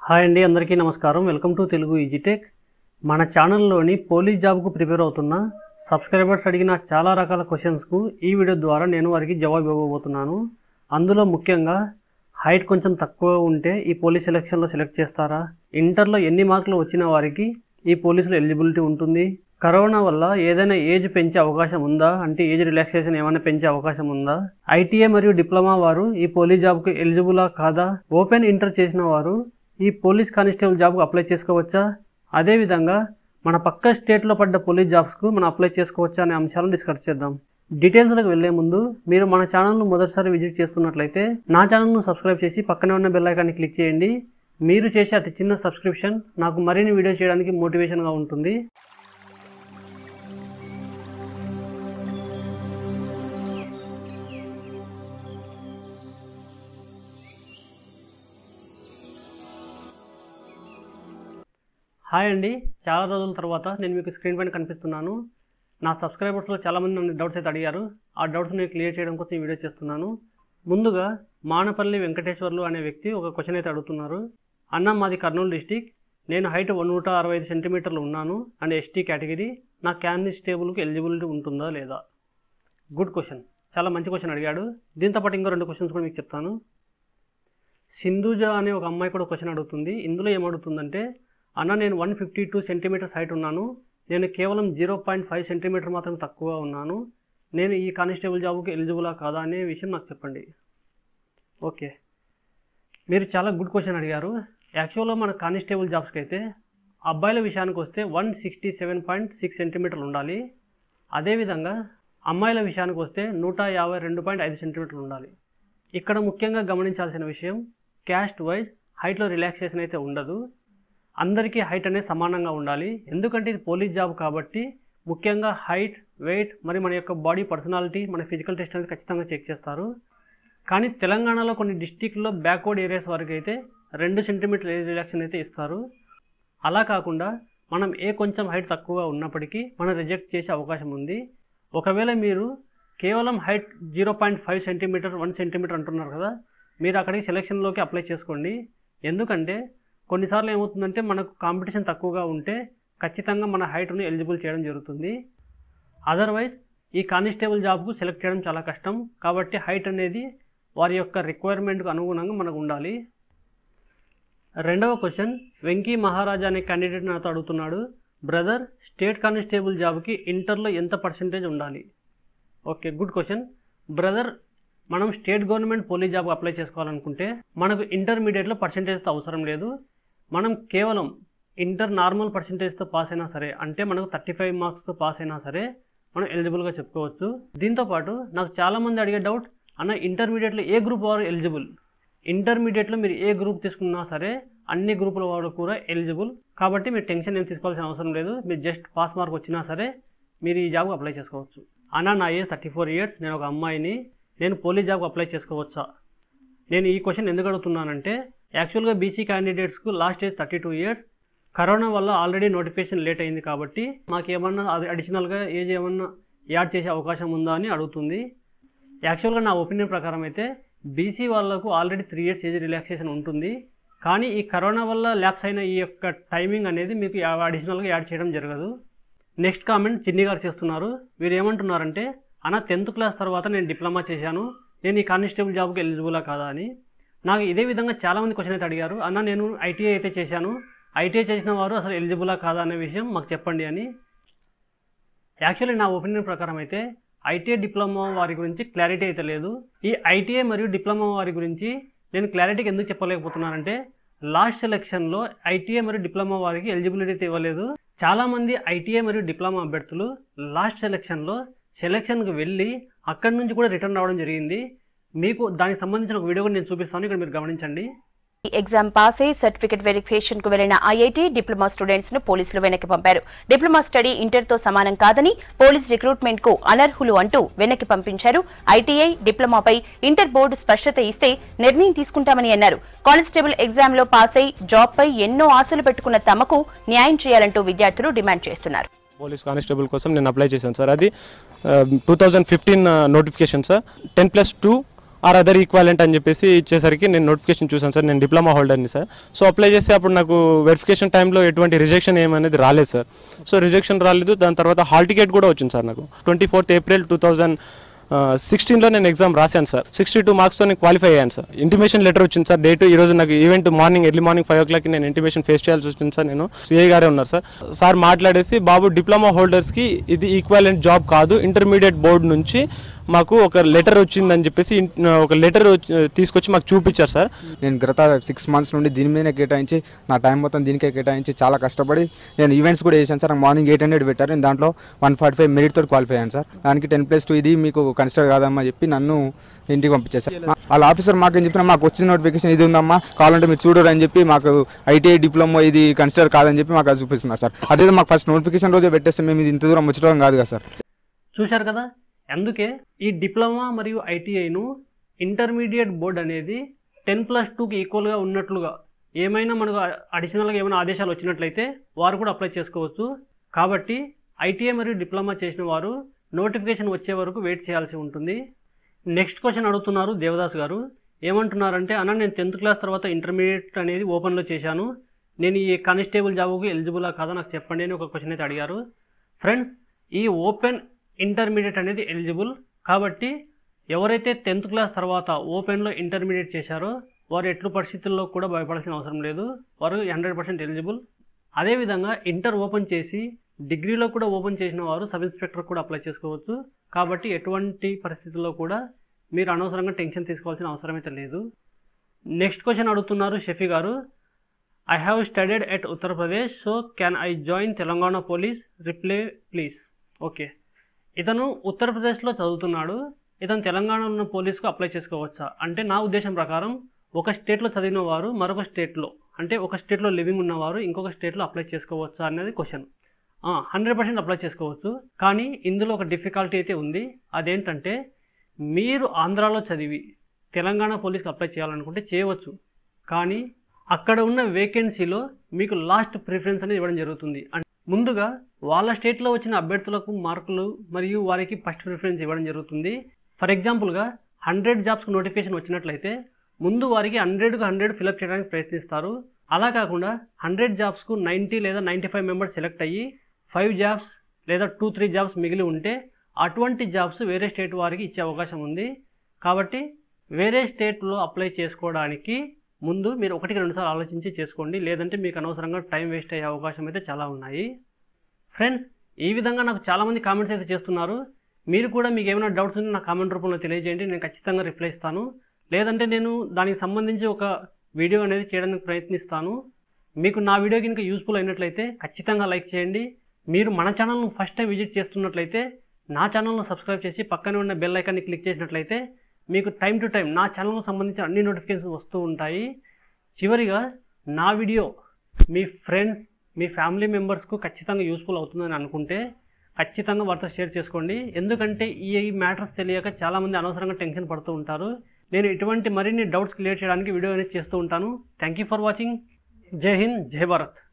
hi అండి అందరికీ నమస్కారం వెల్కమ్ టు తెలుగు ఈజీటెక్ మన ఛానల్లోని పోలీస్ జాబ్కు ప్రిపేర్ అవుతున్న సబ్స్క్రైబర్స్ అడిగిన చాలా రకాల క్వశ్చన్స్కు ఈ వీడియో ద్వారా నేను వారికి జవాబు ఇవ్వబోతున్నాను అందులో ముఖ్యంగా హైట్ కొంచెం తక్కువ ఉంటే ఈ పోలీస్ సెలక్షన్లో సెలెక్ట్ చేస్తారా ఇంటర్లో ఎన్ని మార్కులు వచ్చిన వారికి ఈ పోలీసులో ఎలిజిబిలిటీ ఉంటుంది కరోనా వల్ల ఏదైనా ఏజ్ పెంచే అవకాశం ఉందా అంటే ఏజ్ రిలాక్సేషన్ ఏమైనా పెంచే అవకాశం ఉందా ఐటీఐ మరియు డిప్లొమా వారు ఈ పోలీస్ జాబ్కు ఎలిజిబులా కాదా ఓపెన్ ఇంటర్ చేసిన వారు ఈ పోలీస్ కానిస్టేబుల్ జాబ్కు అప్లై చేసుకోవచ్చా అదేవిధంగా మన పక్క స్టేట్లో పడ్డ పోలీస్ జాబ్స్కు మనం అప్లై చేసుకోవచ్చా అనే అంశాలను డిస్కస్ చేద్దాం డీటెయిల్స్లోకి వెళ్లే ముందు మీరు మన ఛానల్ను మొదటిసారి విజిట్ చేస్తున్నట్లయితే నా ఛానల్ను సబ్స్క్రైబ్ చేసి పక్కనే ఉన్న బెల్ ఐకాన్ని క్లిక్ చేయండి మీరు చేసే అతి చిన్న సబ్స్క్రిప్షన్ నాకు మరిన్ని వీడియో చేయడానికి మోటివేషన్గా ఉంటుంది హాయ్ అండి చాలా రోజుల తర్వాత నేను మీకు స్క్రీన్ పైన కనిపిస్తున్నాను నా సబ్స్క్రైబర్స్లో చాలామంది నన్ను డౌట్స్ అయితే అడిగారు ఆ డౌట్స్ నేను క్లియర్ చేయడం కోసం ఈ వీడియో చేస్తున్నాను ముందుగా మానపల్లి వెంకటేశ్వర్లు అనే వ్యక్తి ఒక క్వశ్చన్ అయితే అడుగుతున్నారు అన్న మాది కర్నూలు డిస్టిక్ నేను హైట్ నూట అరవై ఐదు సెంటీమీటర్లు ఉన్నాను అండ్ ఎస్టీ కేటగిరీ నా కానిస్టేబుల్కి ఎలిజిబిలిటీ ఉంటుందా లేదా గుడ్ క్వశ్చన్ చాలా మంచి క్వశ్చన్ అడిగాడు దీంతో పాటు ఇంకో రెండు క్వశ్చన్స్ కూడా మీకు చెప్తాను సింధుజ అనే ఒక అమ్మాయి కూడా క్వశ్చన్ అడుగుతుంది ఇందులో ఏమడుగుతుందంటే అన్న నేను one fifty two centimeters height ఉన్నాను నేను కేవలం జీరో పాయింట్ ఫైవ్ సెంటీమీటర్ మాత్రం తక్కువ ఉన్నాను నేను ఈ కానిస్టేబుల్ జాబ్కి ఎలిజిబులా కాదా అనే విషయం నాకు చెప్పండి ఓకే మీరు చాలా గుడ్ క్వశ్చన్ అడిగారు యాక్చువల్గా మన కానిస్టేబుల్ జాబ్స్కి అయితే అబ్బాయిల విషయానికి వస్తే one sixty seven point six సెంటీమీటర్లు ఉండాలి అదేవిధంగా అమ్మాయిల విషయానికి వస్తే నూట యాభై రెండు పాయింట్ ఐదు సెంటీమీటర్లు ఉండాలి ఇక్కడ ముఖ్యంగా గమనించాల్సిన విషయం క్యాస్ట్ వైజ్ హైట్లో రిలాక్సేషన్ అయితే ఉండదు అందరికీ హైట్ అనేది సమానంగా ఉండాలి ఎందుకంటే ఇది పోలీస్ జాబ్ కాబట్టి ముఖ్యంగా హైట్ వెయిట్ మరి మన యొక్క బాడీ పర్సనాలిటీ మన ఫిజికల్ టెస్ట్ అనేది ఖచ్చితంగా చెక్ చేస్తారు కానీ తెలంగాణలో కొన్ని డిస్టిక్లో బ్యాక్వర్డ్ ఏరియాస్ వరకు అయితే రెండు సెంటీమీటర్ ఏజ్ రిలాక్షన్ అయితే ఇస్తారు అలా కాకుండా మనం ఏ కొంచెం హైట్ తక్కువగా ఉన్నప్పటికీ మనం రిజెక్ట్ చేసే అవకాశం ఉంది ఒకవేళ మీరు కేవలం height zero point five centimeter one centimeter అంటున్నారు కదా మీరు అక్కడికి సెలక్షన్లోకి అప్లై చేసుకోండి ఎందుకంటే కొన్నిసార్లు ఏమవుతుందంటే మనకు కాంపిటీషన్ తక్కువగా ఉంటే ఖచ్చితంగా మన హైట్ను ఎలిజిబుల్ చేయడం జరుగుతుంది అదర్వైజ్ ఈ కానిస్టేబుల్ జాబ్కు సెలెక్ట్ చేయడం చాలా కష్టం కాబట్టి హైట్ అనేది వారి యొక్క రిక్వైర్మెంట్కు అనుగుణంగా మనకు ఉండాలి రెండవ క్వశ్చన్ వెంకీ మహారాజా అనే క్యాండిడేట్ నాతో అడుగుతున్నాడు బ్రదర్ స్టేట్ కానిస్టేబుల్ జాబ్కి ఇంటర్లో ఎంత పర్సెంటేజ్ ఉండాలి ఓకే గుడ్ క్వశ్చన్ బ్రదర్ మనం state government police job apply చేసుకోవాలనుకుంటే మనకు ఇంటర్మీడియట్లో పర్సెంటేజ్తో అవసరం లేదు మనం కేవలం ఇంటర్ నార్మల్ పర్సెంటేజ్తో పాస్ అయినా సరే అంటే మనకు థర్టీ ఫైవ్ మార్క్స్తో పాస్ అయినా సరే మనం ఎలిజిబుల్గా చెప్పుకోవచ్చు దీంతోపాటు నాకు చాలామంది అడిగే డౌట్ అన్న ఇంటర్మీడియట్లో ఏ గ్రూప్ వారు ఎలిజిబుల్ ఇంటర్మీడియట్లో మీరు ఏ గ్రూప్ తీసుకున్నా సరే అన్ని గ్రూపుల వారు కూడా ఎలిజిబుల్ కాబట్టి మీరు టెన్షన్ ఏం తీసుకోవాల్సిన అవసరం లేదు మీరు జస్ట్ పాస్ మార్క్ వచ్చినా సరే మీరు ఈ జాబ్కి అప్లై చేసుకోవచ్చు అన్న నా ఏజ్ థర్టీ ఫోర్ ఇయర్స్ నేను ఒక అమ్మాయిని నేను పోలీస్ జాబ్కి అప్లై చేసుకోవచ్చా నేను ఈ క్వశ్చన్ ఎందుకు అడుగుతున్నానంటే యాక్చువల్గా బీసీ క్యాండిడేట్స్కు last age thirty two years corona వల్ల ఆల్రెడీ నోటిఫికేషన్ లేట్ అయింది కాబట్టి మాకు ఏమన్నా అది అడిషనల్గా ఏజ్ ఏమన్నా యాడ్ చేసే అవకాశం ఉందా అని అడుగుతుంది యాక్చువల్గా నా ఒపీనియన్ ప్రకారం అయితే బీసీ వాళ్ళకు already three years age relaxation ఉంటుంది కానీ ఈ కరోనా వల్ల ల్యాప్స్ అయిన ఈ యొక్క టైమింగ్ అనేది మీకు అడిషనల్గా యాడ్ చేయడం జరగదు నెక్స్ట్ కామెంట్ చిన్ని గారు చేస్తున్నారు వీరు ఏమంటున్నారంటే అన్న టెన్త్ క్లాస్ తర్వాత నేను డిప్లొమా చేశాను నేను ఈ కానిస్టేబుల్ జాబ్కి ఎలిజిబులా కాదా అని నాకు ఇదే విధంగా చాలామంది క్వశ్చన్ అయితే అడిగారు అన్న నేను ఐటీఐ అయితే చేశాను ఐటీఐ చేసిన వారు అసలు ఎలిజిబులా కాదా అనే విషయం మాకు చెప్పండి అని యాక్చువల్లీ నా ఒపీనియన్ ప్రకారం అయితే ఐటీఐ డిప్లొమా వారి గురించి క్లారిటీ అయితే లేదు ఈ ఐటీఐ మరియు డిప్లొమా వారి గురించి నేను క్లారిటీకి ఎందుకు చెప్పలేకపోతున్నానంటే లాస్ట్ సెలక్షన్లో ఐటీఐ మరియు డిప్లొమా వారికి ఎలిజిబిలిటీ అయితే ఇవ్వలేదు చాలామంది ఐటీఐ మరియు డిప్లొమా అభ్యర్థులు లాస్ట్ సెలక్షన్లో సెలక్షన్కి వెళ్ళి అక్కడి నుంచి కూడా రిటర్న్ రావడం జరిగింది మీకు దానికి సంబంధించిన ఒక వీడియో కూడా నేను చూపిస్తాను ఇక్కడ మీరు గమనించండి ఈ ఎగ్జామ్ పాస్ అయి సర్టిఫికెట్ వెరిఫికేషన్ కు వెళ్లిన ఐఐటి డిప్లొమా స్టూడెంట్స్ ను పోలీసులు వెనక్కి పంపారు డిప్లొమా స్టడీ ఇంటర్ తో సమానం కాదని పోలీస్ రిక్రూట్మెంట్ కు అనర్హులు అంటూ వెనక్కి పంపించారు ఐటీఐ డిప్లొమాపై ఇంటర్ బోర్డు స్పష్టత ఇస్తే నిర్ణయం తీసుకుంటామని అన్నారు కానిస్టేబుల్ ఎగ్జామ్ లో పాస్ అయి జాబ్ పై ఎన్నో ఆశలు పెట్టుకున్న తమకు న్యాయం చేయాలంటూ విద్యార్థులు డిమాండ్ చేస్తున్నారు పోలీస్ కానిస్టేబుల్ కోసం నేను అప్లై చేశాను సార్ అది two thousand fifteen notification sir ten plus two or other equivalent అని చెప్పేసి ఇచ్చేసరికి నేను నోటిఫికేషన్ చూసాను సార్ నేను డిప్లొమా హోల్డర్ని సార్ సో అప్లై చేస్తే అప్పుడు నాకు వెరిఫికేషన్ టైంలో ఎటువంటి రిజెక్షన్ ఏమనేది రాలేదు సార్ సో రిజెక్షన్ రాలేదు దాని తర్వాత హాల్ టికెట్ కూడా వచ్చింది సార్ నాకు twenty fourth April two thousand సిక్స్టీన్లో నేను ఎగ్జామ్ రాశాను సార్ సిక్స్టీ టూ మార్క్స్తో నేను క్వాలిఫై అయ్యాను సార్ ఇంటిమేషన్ లెటర్ వచ్చింది సార్ డేట్ ఈ రోజు నాకు event morning early morning five ఓ క్లాక్కి నేను ఇంటిమేషన్ ఫేస్ చేయాల్సి వచ్చింది సార్ నేను సిఐ గారే ఉన్నారు సార్ సార్ మాట్లాడేసి బాబు డిప్లొమా హోల్డర్స్కి ఇది ఈక్వాలెంట్ జాబ్ కాదు ఇంటర్మీడియట్ బోర్డు నుంచి మాకు ఒక లెటర్ వచ్చిందని చెప్పేసి ఇన్- ఒక లెటర్ తీసుకొచ్చి మాకు చూపించారు సార్ నేను గత సిక్స్ మంత్స్ నుండి దీని మీదనే కేటాయించి నా టైం మొత్తం దీనికే కేటాయించి చాలా కష్టపడి నేను ఈవెంట్స్ కూడా చేశాను సార్ నాకు మార్నింగ్ ఎయిట్ హండ్రెడ్ పెట్టారు నేను దాంట్లో వన్ ఫార్టీ ఫైవ్ మెరిట్ తోటి క్వాలిఫై అయ్యాను సార్ దానికి టెన్ ప్లస్ టూ ఇది మీకు కన్సిడర్ కాదమ్మా చెప్పి నన్ను ఇంటికి పంపించేశారు మా- వాళ్ళ ఆఫీసర్ మాకు ఏం చెప్తున్నా మాకు వచ్చిన నోటిఫికేషన్ ఇది ఉందమ్మా కావాలంటే మీరు చూడరు అని చెప్పి మాకు ఐటీఐ డిప్లొమా ఇది కన్సిడర్ కాదని చెప్పి మాకు అది చూపిస్తున్నారు సార్ అదే మాకు ఫస్ట్ నోటిఫికేషన్ రోజే పెట్టేస్తే మేము ఇది ఇంత దూరం వచ్చడం కాదు కదా సార్ చూశారు కదా అందుకే ఈ డిప్లొమా మరియు ఐటీఐను ఇంటర్మీడియట్ బోర్డ్ అనేది టెన్ ప్లస్ టూకి ఈక్వల్గా ఉన్నట్లుగా ఏమైనా మనకు అడిషనల్గా ఏమైనా ఆదేశాలు వచ్చినట్లయితే వారు కూడా అప్లై చేసుకోవచ్చు కాబట్టి ఐటీఐ మరియు డిప్లొమా చేసిన వారు నోటిఫికేషన్ వచ్చే వరకు వెయిట్ చేయాల్సి ఉంటుంది నెక్స్ట్ క్వశ్చన్ అడుగుతున్నారు దేవదాస్ గారు ఏమంటున్నారంటే అన్న నేను టెన్త్ క్లాస్ తర్వాత ఇంటర్మీడియట్ అనేది ఓపెన్లో చేశాను నేను ఈ కానిస్టేబుల్ జాబ్కి ఎలిజిబులా కాదా నాకు చెప్పండి అని ఒక క్వశ్చన్ అయితే అడిగారు ఫ్రెండ్స్ ఈ ఓపెన్ ఇంటర్మీడియట్ అనేది ఎలిజిబుల్ కాబట్టి ఎవరైతే టెన్త్ క్లాస్ తర్వాత ఓపెన్లో ఇంటర్మీడియట్ చేశారో వారు ఎట్లు పరిస్థితుల్లో కూడా భయపడాల్సిన అవసరం లేదు వారు హండ్రెడ్ పర్సెంట్ ఎలిజిబుల్ అదేవిధంగా ఇంటర్ ఓపెన్ చేసి డిగ్రీలో కూడా ఓపెన్ చేసిన వారు సబ్ ఇన్స్పెక్టర్ కూడా అప్లై చేసుకోవచ్చు కాబట్టి ఎటువంటి పరిస్థితుల్లో కూడా మీరు అనవసరంగా టెన్షన్ తీసుకోవాల్సిన అవసరం అయితే లేదు నెక్స్ట్ క్వశ్చన్ అడుగుతున్నారు Shafi garu I have studied at Uttar Pradesh so can I join Telangana police reply please okay ఇతను ఉత్తరప్రదేశ్లో చదువుతున్నాడు ఇతను తెలంగాణలో ఉన్న పోలీస్కు అప్లై చేసుకోవచ్చా అంటే నా ఉద్దేశం ప్రకారం ఒక స్టేట్లో చదివిన వారు మరొక స్టేట్లో అంటే ఒక స్టేట్లో లివింగ్ ఉన్నవారు ఇంకొక స్టేట్లో అప్లై చేసుకోవచ్చా అనేది క్వశ్చన్ హండ్రెడ్ పర్సెంట్ అప్లై చేసుకోవచ్చు కానీ ఇందులో ఒక డిఫికల్టీ అయితే ఉంది అదేంటంటే మీరు ఆంధ్రాలో చదివి తెలంగాణ పోలీస్కి అప్లై చేయాలనుకుంటే చేయవచ్చు కానీ అక్కడ ఉన్న వేకెన్సీలో మీకు లాస్ట్ ప్రిఫరెన్స్ అనేది ఇవ్వడం జరుగుతుంది అంటే ముందుగా వాళ్ళ స్టేట్లో వచ్చిన అభ్యర్థులకు మార్కులు మరియు వారికి ఫస్ట్ ప్రిఫరెన్స్ ఇవ్వడం జరుగుతుంది ఫర్ ఎగ్జాంపుల్గా హండ్రెడ్ జాబ్స్కి నోటిఫికేషన్ వచ్చినట్లయితే ముందు వారికి హండ్రెడ్కు హండ్రెడ్ ఫిలప్ చేయడానికి ప్రయత్నిస్తారు అలా కాకుండా హండ్రెడ్ జాబ్స్కు నైంటీ లేదా నైంటీ ఫైవ్ మెంబర్స్ సెలెక్ట్ అయ్యి ఫైవ్ జాబ్స్ లేదా టూ త్రీ జాబ్స్ మిగిలి ఉంటే అటువంటి జాబ్స్ వేరే స్టేట్ వారికి ఇచ్చే అవకాశం ఉంది కాబట్టి వేరే స్టేట్లో అప్లై చేసుకోవడానికి ముందు మీరు ఒకటికి రెండుసార్లు ఆలోచించి చేసుకోండి లేదంటే మీకు అనవసరంగా టైం వేస్ట్ అయ్యే అవకాశం అయితే చాలా ఉన్నాయి ఫ్రెండ్స్ ఈ విధంగా నాకు చాలామంది కామెంట్స్ అయితే చేస్తున్నారు మీరు కూడా మీకు ఏమైనా డౌట్స్ ఉంటే నా కామెంట్ రూపంలో తెలియజేయండి నేను ఖచ్చితంగా రిప్లై ఇస్తాను లేదంటే నేను దానికి సంబంధించి ఒక వీడియో అనేది చేయడానికి ప్రయత్నిస్తాను మీకు నా వీడియో కనుక యూస్ఫుల్ అయినట్లయితే ఖచ్చితంగా లైక్ చేయండి మీరు మన ఛానల్ను ఫస్ట్ టైం విజిట్ చేస్తున్నట్లయితే నా ఛానల్ను సబ్స్క్రైబ్ చేసి పక్కనే ఉన్న బెల్ ఐకాన్ని క్లిక్ చేసినట్లయితే మీకు టైం టు టైం నా ఛానల్కు సంబంధించిన అన్ని నోటిఫికేషన్స్ వస్తూ ఉంటాయి చివరిగా నా వీడియో మీ ఫ్రెండ్స్ మీ ఫ్యామిలీ మెంబర్స్కు ఖచ్చితంగా యూస్ఫుల్ అవుతుందని అనుకుంటే ఖచ్చితంగా వారితో షేర్ చేసుకోండి ఎందుకంటే ఈ మ్యాటర్స్ తెలియక చాలామంది అనవసరంగా టెన్షన్ పడుతూ ఉంటారు నేను ఇటువంటి మరిన్ని డౌట్స్ క్లియర్ చేయడానికి వీడియో అనేది చేస్తూ ఉంటాను థ్యాంక్ యూ ఫర్ వాచింగ్ జై హింద్ జై భారత్